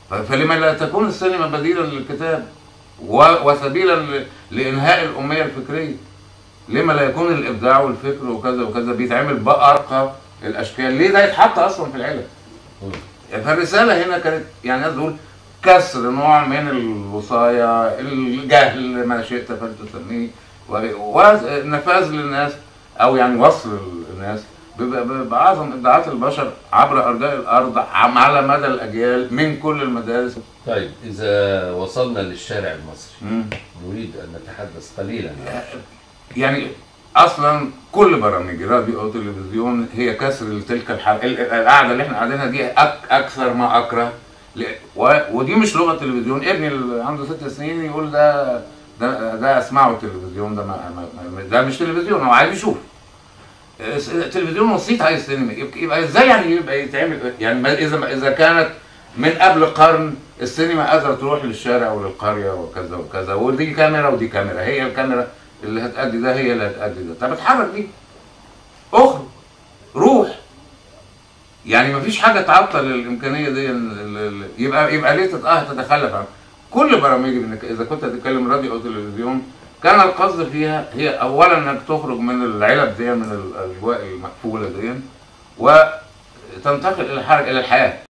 ف- فلما لا تكون السينما بديلا للكتاب و- وسبيلا ل- لانهاء الاميه الفكريه لما لا يكون الابداع والفكر وكذا وكذا بيتعمل بارقى الاشكال ليه ده يتحط اصلا في العلم فالرساله هنا كانت يعني عايز اقول كسر نوع من الوصايا الجهل ما شئت فلتسميه و- ونفاذ للناس او يعني وصل الناس ب- ب- باعظم ابداعات البشر عبر ارجاء الارض عم- على مدى الاجيال من كل المدارس طيب اذا وصلنا للشارع المصري مم. نريد ان نتحدث قليلا عن يعني اصلا كل برامج راديو او تلفزيون هي كسر تلك الحلقه القعده اللي احنا قاعدينها دي أك اكثر ما اكره ل- و- ودي مش لغه تلفزيون ابني اللي عنده ست سنين يقول ده ده ده اسمعه التلفزيون ده ما ما- ما ده مش تلفزيون هو عايز يشوف الس- التلفزيون وسيط عايز السينما يبقى يبقى ازاي يعني يبقى يتعمل يعني ما- اذا ما- اذا كانت من قبل قرن السينما قادره تروح للشارع وللقريه وكذا وكذا ودي كاميرا ودي كاميرا هي الكاميرا اللي هتأدي ده هي اللي هتأدي ده طب اتحرك دي اخرج روح يعني مفيش حاجه تعطل الامكانيه دي ال- ال- يبقى يبقى ليه تت- اه تتخلف عن كل برامج انك اذا كنت هتتكلم راديو او تلفزيون كان القصد فيها هي اولا انك تخرج من العلب دي من الاجواء المقفوله دي وتنتقل الى الحركه الى الحياه